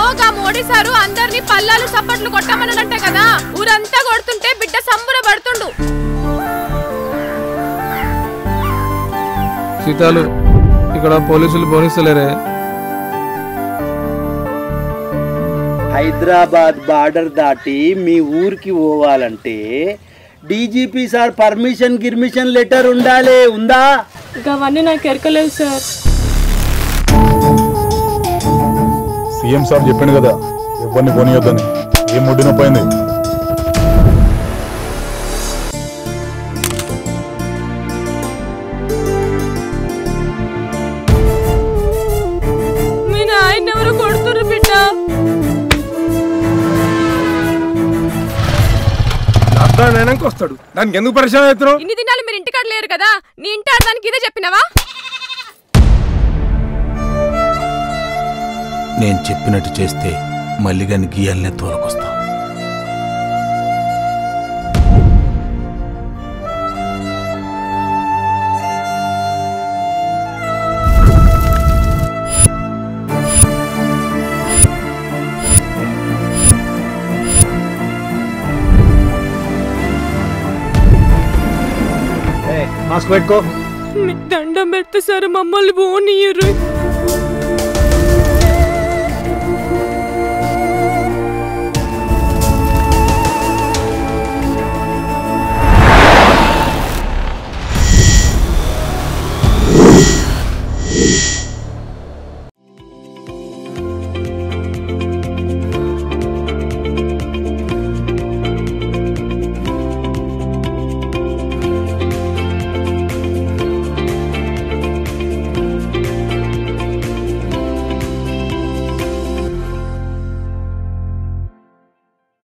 గా మోడీ సారు అందరినీ పల్లాలు సప్పట్లు కొట్టమన్నట్టే కదా ఊరంతా కొడుతుంటే బిడ్డ సంబుర పడుతుండు సీతాలు ఇక్కడ పోలీసులు పోనిస్తలేరే హైదరాబాద్ బార్డర్ దాటి మీ ఊరికి పోవాలంటే డీజీపీ సార్ పర్మిషన్ గిర్మిషన్ లెటర్ ఉండాలి ఉందా ఇంకా అవన్నీ నాకు ఎరకలేవు సార్ సీఎం సార్ చెప్పిండు కదా ఎవరిని పోనీయొద్దని ఏం ముడ్డి నొప్పి అయింది మీ నాయన ఎవరు కొడుతురు బిడ్డ లాక్డౌన్ అయినాక వస్తాడు దానికి ఎందుకు పరిచయం అవుతున్నావు ఇన్ని దినాలు మీరు ఇంటికాడ లేరు కదా నీ ఇంటి ఆడదానికి ఇదే చెప్పినావా నేను చెప్పినట్టు చేస్తే మల్లిగాని గీయాలనే తోలకొస్తా మాస్క్ పెట్టుకో మీకు దండం పెడితే సార్ మమ్మల్ని పోనీయరు